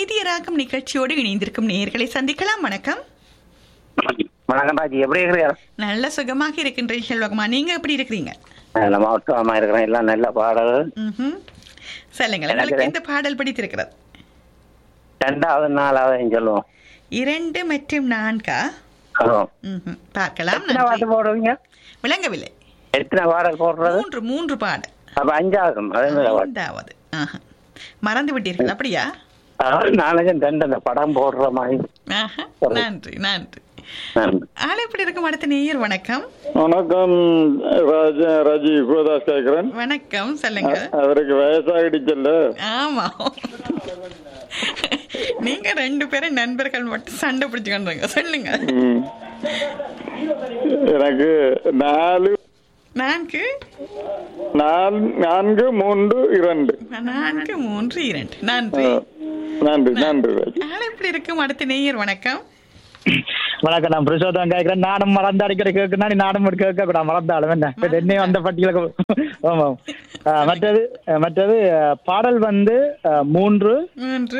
இதயராகம் நிகழ்ச்சியோடு இணைந்திருக்கும் நேயர்களை சந்திக்கலாம் வணக்கம் வணக்கம் ராஜி எப்படி இருக்கிறீங்க நல்ல சுகமாக இருக்கின்றீர்கள் செல்வகுமார் நீங்க எப்படி இருக்கிறீங்க நம்ம உற்சாகமா இருக்கிறேன் எல்லாம் நல்ல பாடல் ம்ஹும். சொல்லுங்கள் எனக்கு உங்களுக்கு எந்த பாடல் பிடித்திருக்கிறது ரெண்டாவது நாலாவது சொல்லுவோம் இரண்டு மற்றும் நான்கா ஆ. ம்ஹும். பார்க்கலாம் எத்தனை நன்றி. பாட்டு போடுவீங்க விளங்கவில்லை எத்தனை பாடல் போடுறது மூன்று மூன்று பாடல் அப்ப அஞ்சாவது அதே மாதிரி பாட்டு ஐந்தாவது ஆஹா. மறந்து விட்டீர்கள் அப்படியா அதாவது நாளைக்கு ரெண்டு அந்த படம் போடுற மாதிரி ஆஹா. நன்றி நன்றி நன்றி. ஆள் எப்படி இருக்கும் அடுத்த நேயர் வணக்கம் வணக்கம் ராஜ ராஜி கோதாஸ் கேக்குறேன் வணக்கம் சொல்லுங்க அவருக்கு வயசாகிடுச்சல்ல ஆமா நீங்க ரெண்டு பேரும் நண்பர்கள் மட்டும் சண்டை பிடிச்சுக்கொண்டுங்க சொல்லுங்க ம். எனக்கு நாலு நான்கு நால்- நான்கு மூன்று இரண்டு நான்கு மூன்று இரண்டு ஆ, நன்றி நன்றி நன்றி ராஜி ஆள் எப்படி இருக்கும் அடுத்த நேயர் வணக்கம் வணக்கம் நான் புருஷோத்தம் கேட்கிறேன் நானும் மறந்து அடிக்கிற கேட்கணும் நீ நானும் கேட்க கூட மறந்தாலும் என்ன இப்ப என்னையும் அந்த பட்டியலுக்கு ஆமாம் ஆ, மற்றது ஆ, மற்றது ஆ, பாடல் வந்து ஆ, மூன்று மூன்று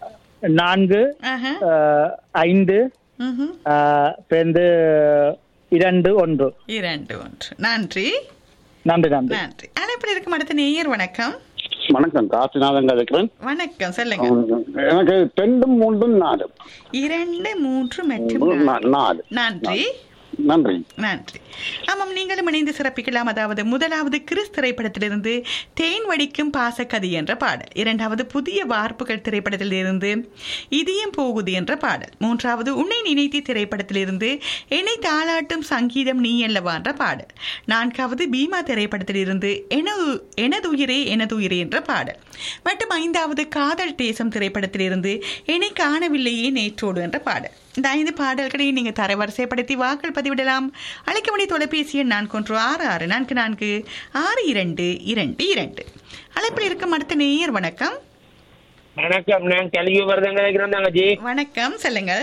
நான்கு ஆஹா. ஆ, ஐந்து ம்ஹும். ஆ, இப்ப வந்து இரண்டு ஒன்று இரண்டு ஒன்று நன்றி நன்றி நன்றி நன்றி ஆள் எப்படி இருக்கும் அடுத்த நேயர் வணக்கம் வணக்கம் காசிநாதன் கதைக்கிறேன் வணக்கம் சொல்லுங்க எனக்கு ரெண்டும் மூன்றும் நாலு இரண்டு மூன்று மற்றும் மூணு, நான்கு. நா- நாலு நன்றி நன்றி நன்றி ஆமாம் நீங்களும் இணைந்து சிறப்பிக்கலாம் அதாவது முதலாவது கிறிஸ் திரைப்படத்திலிருந்து தேன் வடிக்கும் பாசக்கதி என்ற பாடல் இரண்டாவது புதிய வார்ப்புகள் திரைப்படத்திலிருந்து இதயம் போகுது என்ற பாடல் மூன்றாவது உன்னை நினைத்தி திரைப்படத்திலிருந்து என்னை தாளாட்டும் சங்கீதம் நீ அல்லவா என்ற பாடல் நான்காவது பீமா திரைப்படத்திலிருந்து எனது எனதுயிரே எனதுயிரே என்ற பாடல் மற்றும் ஐந்தாவது காதல் தேசம் திரைப்படத்திலிருந்து என்னை காணவில்லையே நேற்றோடு என்ற பாடல் இந்த ஐந்து பாடல்களை நீங்கள் தரவரிசைப்படுத்தி வாக்கள் பதிவிடலாம் அழைக்க வேண்டிய தொலைபேசி எண் நான்கு ஒன்று ஆறு ஆறு நான்கு நான்கு ஆறு இரண்டு இரண்டு இரண்டு அழைப்பில் இருக்கும் அடுத்த நேயர் வணக்கம் வணக்கம் நான் கல்வி வருதங்க நினைக்கிறேன் தங்கச்சி வணக்கம் சொல்லுங்கள்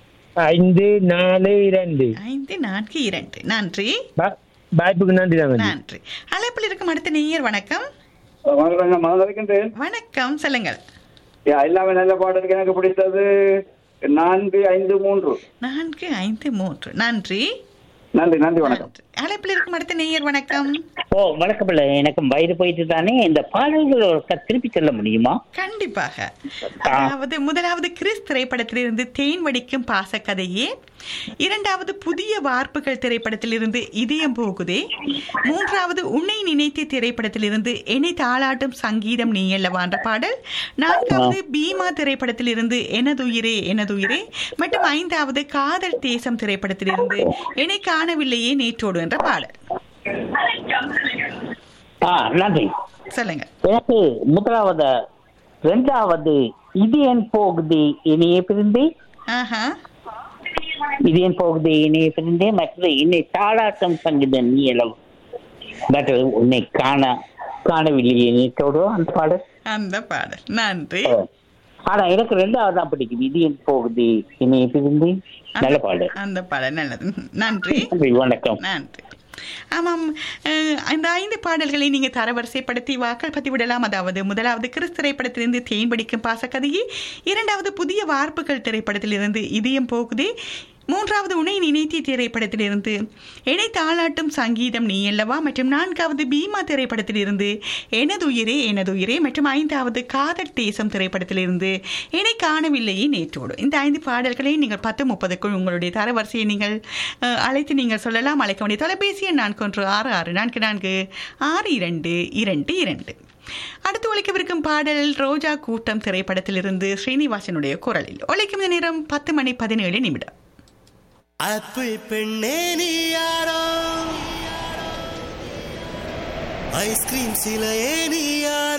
ஐந்து நாலு இரண்டு ஐந்து நான்கு இரண்டு நன்றி பா- வாய்ப்புக்கு நன்றி தங்கச்சி நன்றி அழைப்பில் இருக்கும் அடுத்த நேயர் வணக்கம் வணக்கம் மனதிருக்கின்றேன் வணக்கம் சொல்லுங்கள் எல்லாமே நல்ல பாடலுக்கு எனக்கு பிடித்தது நான்கு ஐந்து மூன்று நான்கு ஐந்து மூன்று நன்றி நன்றி நன்றி வணக்கம் நன்றி அழைப்பில் இருக்கும் அடுத்த நேயர் வணக்கம் ஓ வணக்கம் பிள்ளை எனக்கு வயது போயிட்டு தானே இந்த பாடல்கள் ஒருக்கா திருப்பி சொல்ல முடியுமா கண்டிப்பாக அதாவது முதலாவது கிறிஸ் திரைப்படத்திலிருந்து தேன் வடிக்கும் பாசக்கதையே இரண்டாவது புதிய வார்ப்புகள் திரைப்படத்திலிருந்து இதயம் போகுதே மூன்றாவது உன்னை நினைத்து திரைப்படத்திலிருந்து என்னை தாளாட்டும் சங்கீதம் நீ அல்லவா என்ற பாடல் நான்காவது பீமா திரைப்படத்திலிருந்து எனதுயிரே எனதுயிரே மற்றும் ஐந்தாவது காதல் தேசம் திரைப்படத்திலிருந்து என்னை காணவில்லையே நேற்றோடு என்ற பாடல் ஆ நன்றி சொல்லுங்க எனக்கு முதலாவது ரெண்டாவது இது என் போகுது இனிய பிரிந்தே ஆஹா இது என் போகுது இனிய பிரிந்தே மற்றது என்னை தாளாட்டம் சங்கீத நீ எல்லாம் மற்றது உன்னை காண காணவில்லையே நீட்டோடு அந்த பாடல் அந்த பாடல் நன்றி ஓ. ஆனா எனக்கு ரெண்டாவது தான் பிடிக்கும் இது என் போகுது இனிய பிரிந்தே நல்ல பாடல் அந்த பாடல் நல்லது நன்றி நன்றி வணக்கம் நன்றி ஆமாம் அஹ், அந்த ஐந்து பாடல்களை நீங்கள் தரவரிசைப்படுத்தி வாக்கள் பதிவிடலாம் அதாவது முதலாவது கிறிஸ் திரைப்படத்திலிருந்து தேன் படிக்கும் பாசக்கதையே இரண்டாவது புதிய வார்ப்புகள் திரைப்படத்திலிருந்து இதயம் போகுதே மூன்றாவது உனை நினைத்தி திரைப்படத்திலிருந்து என்னை தாளாட்டும் சங்கீதம் நீ அல்லவா மற்றும் நான்காவது பீமா திரைப்படத்திலிருந்து எனதுயிரே எனதுயிரே மற்றும் ஐந்தாவது காதல் தேசம் திரைப்படத்திலிருந்து என்னை காணவில்லையே நேற்றோடு இந்த ஐந்து பாடல்களை நீங்கள் பத்து முப்பதுக்குள் உங்களுடைய தரவரிசையை நீங்கள் அஹ், அழைத்து நீங்கள் சொல்லலாம் அழைக்க வேண்டிய தொலைபேசி எண் நான்கு ஒன்று ஆறு ஆறு நான்கு நான்கு ஆறு இரண்டு இரண்டு இரண்டு அடுத்து ஒழிக்கவிருக்கும் பாடல் ரோஜா கூட்டம் திரைப்படத்திலிருந்து ஸ்ரீனிவாசனுடைய குரலில் ஒழிக்கும் இந்த நேரம் பத்து மணி பதினேழு நிமிடம் ஆப்பிள் பெண்ணே நீ யாரோ ஐஸ்கிரீம் சிலையே நீ யாரோ